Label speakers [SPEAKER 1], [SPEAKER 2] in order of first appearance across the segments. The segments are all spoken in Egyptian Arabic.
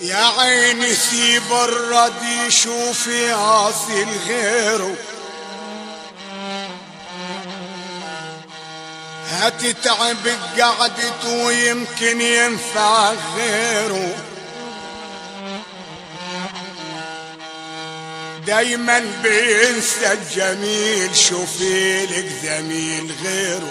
[SPEAKER 1] يا عيني سيب الردي شوفي عاصي غيره هتتعب قعدته ويمكن ينفع غيره دايما بينسى الجميل شوفي لك زميل غيره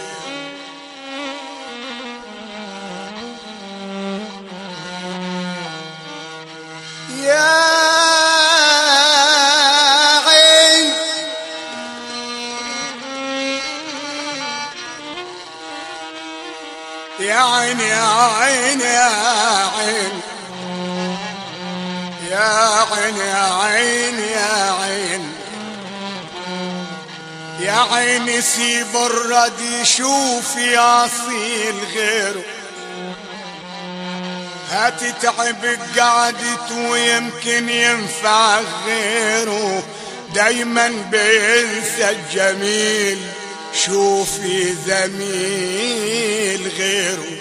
[SPEAKER 1] يا عين يا عين يا عين يا عين يا عين يا عين يا عين يا عيني سيب الردي شوفي اصيل غيره هتتعب قعدت ويمكن ينفع غيره دايما بينسى الجميل شوفي زميل غيره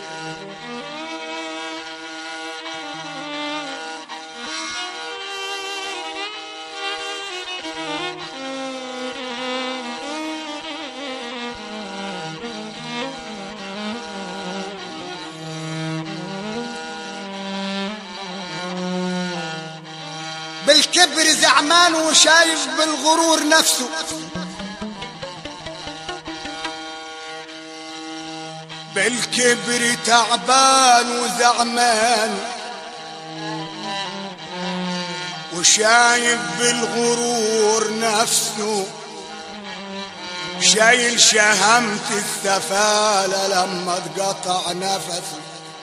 [SPEAKER 1] بالكبر زعمان وشايف بالغرور نفسه بالكبر تعبان وزعمان وشايف بالغرور نفسه شايل شهمة السفالة لما اتقطع نفسه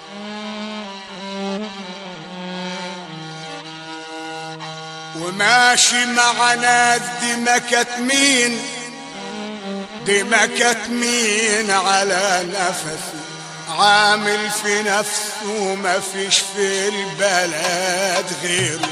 [SPEAKER 1] وماشي مع ناس دي مكتمين دي مكتمين على نفسه عامل في نفسه ما فيش في البلد غيره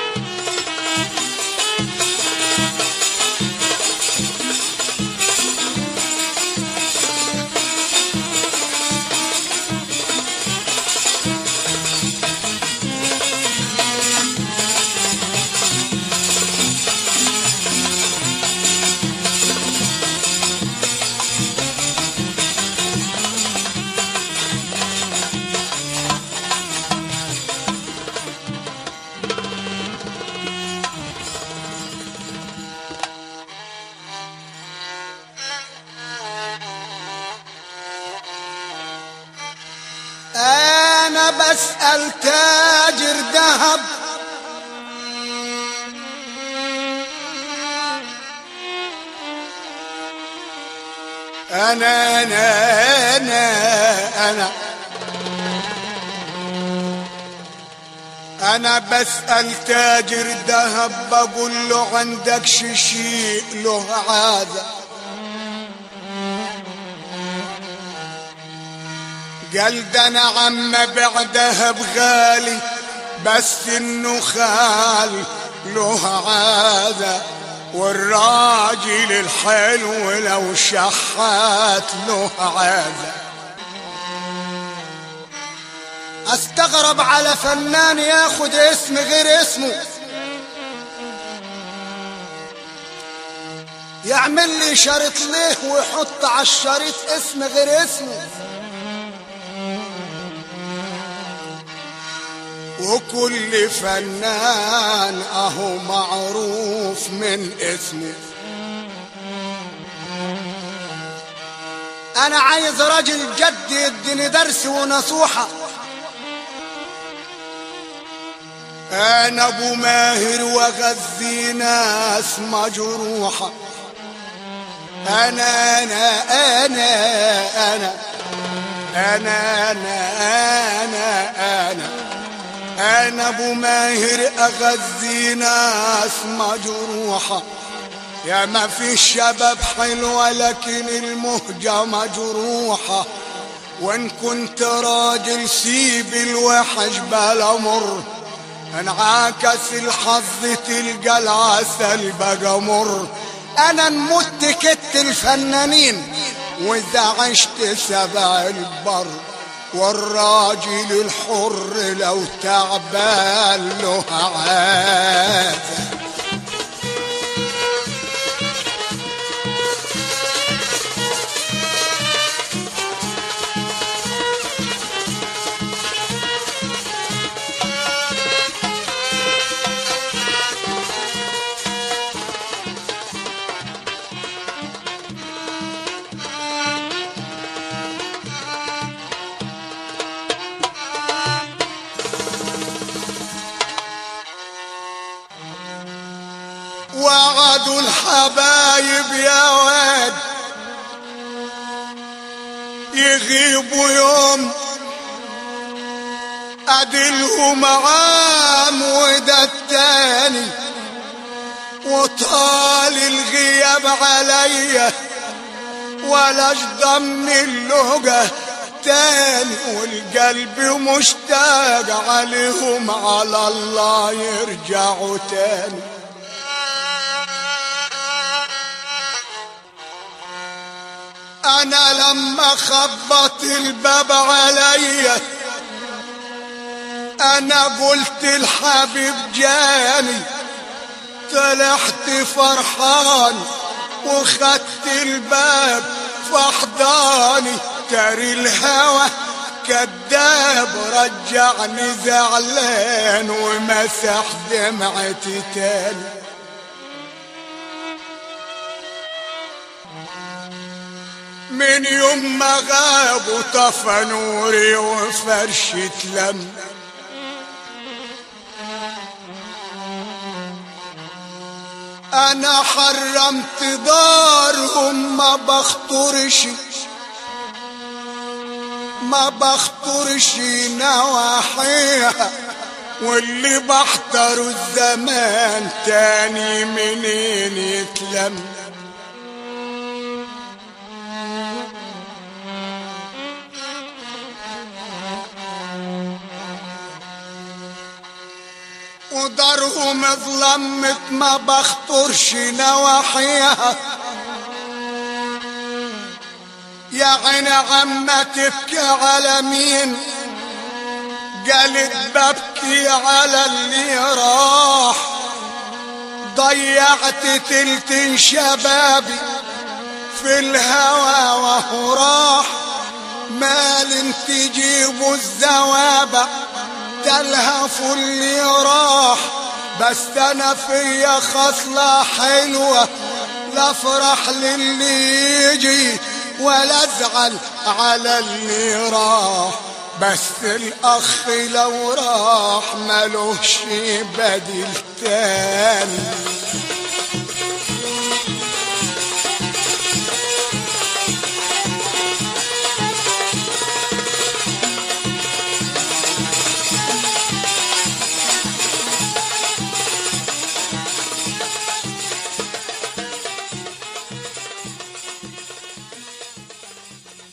[SPEAKER 1] انا بسأل تاجر ذهب انا انا انا انا انا بسأل تاجر ذهب بقول له عندك شيء له عاده قال ده انا عم بعدها بغالي بس انه خال له عادة والراجل الحلو لو شحات له عادة استغرب على فنان ياخد اسم غير اسمه يعمل لي شريط ليه ويحط على الشريط اسم غير اسمه وكل فنان اهو معروف من اسمه انا عايز راجل جد يديني درس ونصوحة انا ابو ماهر واغذي ناس مجروحة انا انا انا انا انا انا انا, أنا انا ابو ماهر اغذي ناس مجروحة يا ما في الشباب حلوة لكن المهجة مجروحة وان كنت راجل سيب الوحش بلا مر انعكس الحظ تلقى العسل بقى مر انا نمت كت الفنانين واذا عشت سبع البر والراجل الحر لو تعبان له عادة وعدوا الحبايب يا واد يغيبوا يوم ادلهم عام وده التاني وطال الغياب عليا ولا ضمن اللهجة تاني والقلب مشتاق عليهم على الله يرجعوا تاني انا لما خبط الباب عليا انا قلت الحبيب جاني طلعت فرحان وخدت الباب فحضاني تري الهوى كذاب رجعني زعلان ومسح دمعتي تاني من يوم ما غاب وطفى نوري وفرشة لم انا حرمت دارهم ما بخطرش ما بخطرش نواحيها واللي بحضر الزمان تاني منين يتلم ودارهم ظلمت ما بخطرش نواحيها يا عين عما تبكي على مين قالت ببكي على اللي راح ضيعت تلت شبابي في الهوى وهو راح مال تجيبوا الزوابع تلهف اللي راح بس انا فيا خصلة حلوة لا افرح للي يجي ولا ازعل على اللي راح بس الاخ لو راح ملوش بديل تاني